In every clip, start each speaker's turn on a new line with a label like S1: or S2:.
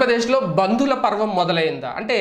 S1: ఆంధ్రప్రదేశ్లో బంధుల పర్వం మొదలైందా అంటే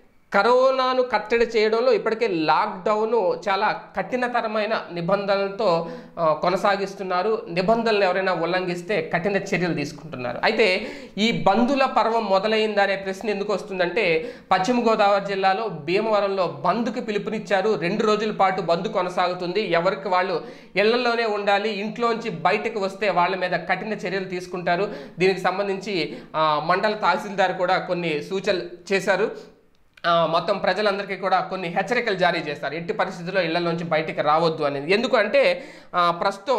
S1: కరోనాను కట్టడి చేయడంలో ఇప్పటికే లాక్డౌన్ చాలా కఠినతరమైన నిబంధనలతో ఆ, కొనసాగిస్తున్నారు నిబంధనలు ఎవరైనా ఉల్లంఘిస్తే కఠిన చర్యలు తీసుకుంటున్నారు అయితే ఈ బంధుల పర్వం మొదలైందా అనే ప్రశ్న ఎందుకు వస్తుందంటే పశ్చిమ గోదావరి జిల్లాలో భీమవరంలో బంద్కి పిలుపునిచ్చారు రెండు రోజుల పాటు బంద్ కొనసాగుతుంది ఎవరికి వాళ్ళు ఇళ్లలోనే ఉండాలి ఇంట్లోంచి బయటకు వస్తే వాళ్ళ మీద కఠిన చర్యలు తీసుకుంటారు దీనికి సంబంధించి ఆ, మండల తహసీల్దార్ కూడా కొన్ని సూచనలు చేశారు ఆ, మొత్తం ప్రజలందరికీ కూడా కొన్ని హెచ్చరికలు జారీ చేస్తారు ఎట్టి పరిస్థితుల్లో ఇళ్లలోంచి బయటికి రావద్దు అనేది ఎందుకు అంటే ఆ, ప్రస్తుతం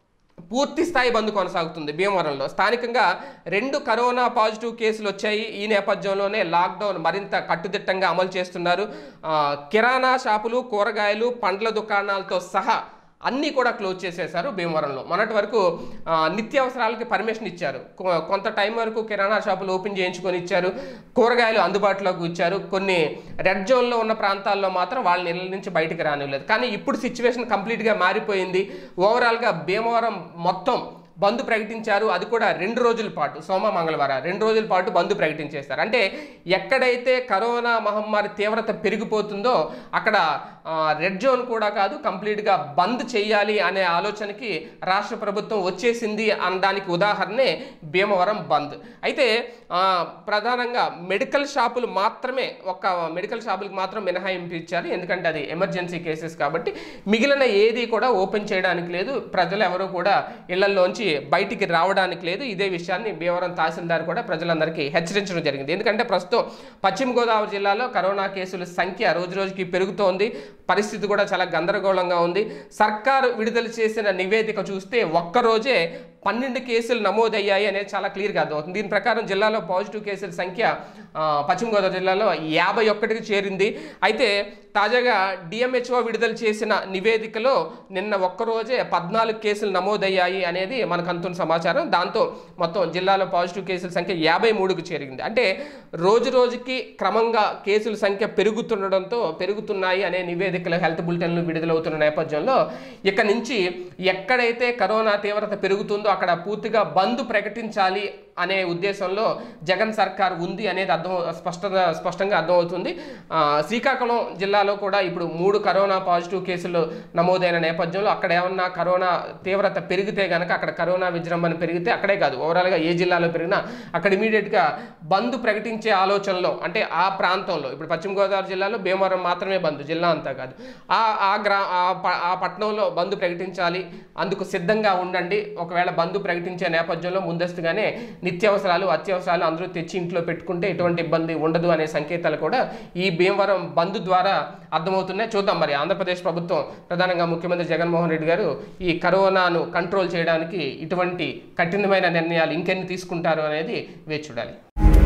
S1: పూర్తి స్థాయి బంద్ కొనసాగుతుంది భీమవరంలో స్థానికంగా రెండు కరోనా పాజిటివ్ కేసులు వచ్చాయి ఈ నేపథ్యంలోనే లాక్డౌన్ మరింత కట్టుదిట్టంగా అమలు చేస్తున్నారు ఆ, కిరాణా షాపులు కూరగాయలు పండ్ల దుకాణాలతో సహా అన్నీ కూడా క్లోజ్ చేసేశారు భీమవరంలో మొన్నటి వరకు ఆ, నిత్యావసరాలకి పర్మిషన్ ఇచ్చారు కొ- కొంత టైం వరకు కిరాణా షాపులు ఓపెన్ చేయించుకొని ఇచ్చారు కూరగాయలు అందుబాటులోకి ఇచ్చారు కొన్ని రెడ్ జోన్లో ఉన్న ప్రాంతాల్లో మాత్రం వాళ్ళని ఇళ్ళ నుంచి బయటికి రానివ్వలేదు కానీ ఇప్పుడు సిచ్యువేషన్ కంప్లీట్గా మారిపోయింది ఓవరాల్గా భీమవరం మొత్తం బంద్ ప్రకటించారు అది కూడా రెండు రోజుల పాటు సోమ మంగళవారం రెండు రోజుల పాటు బంద్ ప్రకటించేస్తారు అంటే ఎక్కడైతే కరోనా మహమ్మారి తీవ్రత పెరిగిపోతుందో అక్కడ ఆ, రెడ్ జోన్ కూడా కాదు కంప్లీట్గా బంద్ చేయాలి అనే ఆలోచనకి రాష్ట్ర ప్రభుత్వం వచ్చేసింది అనడానికి ఉదాహరణే భీమవరం బంద్ అయితే ఆ, ప్రధానంగా మెడికల్ షాపులు మాత్రమే ఒక మెడికల్ షాపులకు మాత్రం మినహాయింపు ఇచ్చారు ఎందుకంటే అది ఎమర్జెన్సీ కేసెస్ కాబట్టి మిగిలిన ఏది కూడా ఓపెన్ చేయడానికి లేదు ప్రజలు ఎవరు కూడా ఇళ్లలోంచి బయటికి రావడానికి లేదు ఇదే విషయాన్ని భీమవరం తహసీల్దార్ కూడా ప్రజలందరికీ హెచ్చరించడం జరిగింది ఎందుకంటే ప్రస్తుతం పశ్చిమ గోదావరి జిల్లాలో కరోనా కేసుల సంఖ్య రోజు రోజుకి పెరుగుతోంది పరిస్థితి కూడా చాలా గందరగోళంగా ఉంది సర్కారు విడుదల చేసిన నివేదిక చూస్తే ఒక్కరోజే పన్నెండు కేసులు నమోదయ్యాయి అనేది చాలా క్లియర్గా అర్థమవుతుంది దీని ప్రకారం జిల్లాలో పాజిటివ్ కేసుల సంఖ్య ఆ, పశ్చిమ గోదావరి జిల్లాలో యాభై ఒక్కటికి చేరింది అయితే తాజాగా డిఎంహెచ్ఓ విడుదల చేసిన నివేదికలో నిన్న ఒక్కరోజే పద్నాలుగు కేసులు నమోదయ్యాయి అనేది మనకు అందుతున్న సమాచారం దాంతో మొత్తం జిల్లాలో పాజిటివ్ కేసుల సంఖ్య యాభై మూడుకు చేరింది అంటే రోజు రోజుకి క్రమంగా కేసుల సంఖ్య పెరుగుతుండడంతో పెరుగుతున్నాయి అనే నివేదికలు హెల్త్ బులెటిన్లు విడుదలవుతున్న నేపథ్యంలో ఇక నుంచి ఎక్కడైతే కరోనా తీవ్రత పెరుగుతుందో అక్కడ పూర్తిగా బంద్ ప్రకటించాలి అనే ఉద్దేశంలో జగన్ సర్కార్ ఉంది అనేది అర్థం స్పష్టంగా స్పష్టంగా అర్థమవుతుంది ఆ, శ్రీకాకుళం జిల్లాలో కూడా ఇప్పుడు మూడు కరోనా పాజిటివ్ కేసులు నమోదైన నేపథ్యంలో అక్కడ ఏమన్నా కరోనా తీవ్రత పెరిగితే కనుక అక్కడ కరోనా విజృంభణ పెరిగితే అక్కడే కాదు ఓవరాల్గా ఏ జిల్లాలో పెరిగినా అక్కడ ఇమీడియట్గా బంద్ ప్రకటించే ఆలోచనలో అంటే ఆ ప్రాంతంలో ఇప్పుడు పశ్చిమ గోదావరి జిల్లాలో భీమవరం మాత్రమే బంద్ జిల్లా అంతా కాదు ఆ ఆ గ్రా ఆ ప- ఆ పట్టణంలో బంద్ ప్రకటించాలి అందుకు సిద్ధంగా ఉండండి ఒకవేళ బంద్ ప్రకటించే నేపథ్యంలో ముందస్తుగానే నిత్యావసరాలు అత్యవసరాలు అందరూ తెచ్చి ఇంట్లో పెట్టుకుంటే ఎటువంటి ఇబ్బంది ఉండదు అనే సంకేతాలు కూడా ఈ భీమవరం బంద్ ద్వారా అర్థమవుతున్నాయి చూద్దాం మరి ఆంధ్రప్రదేశ్ ప్రభుత్వం ప్రధానంగా ముఖ్యమంత్రి జగన్మోహన్ రెడ్డి గారు ఈ కరోనాను కంట్రోల్ చేయడానికి ఇటువంటి కఠినమైన నిర్ణయాలు ఇంకెన్ని తీసుకుంటారు అనేది వేచి చూడాలి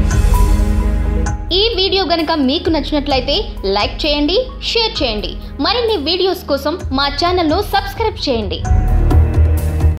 S2: ఈ వీడియో గనుక మీకు నచ్చినట్లయితే లైక్ చేయండి షేర్ చేయండి మరిన్ని వీడియోస్ కోసం మా ఛానల్ను సబ్స్క్రైబ్ చేయండి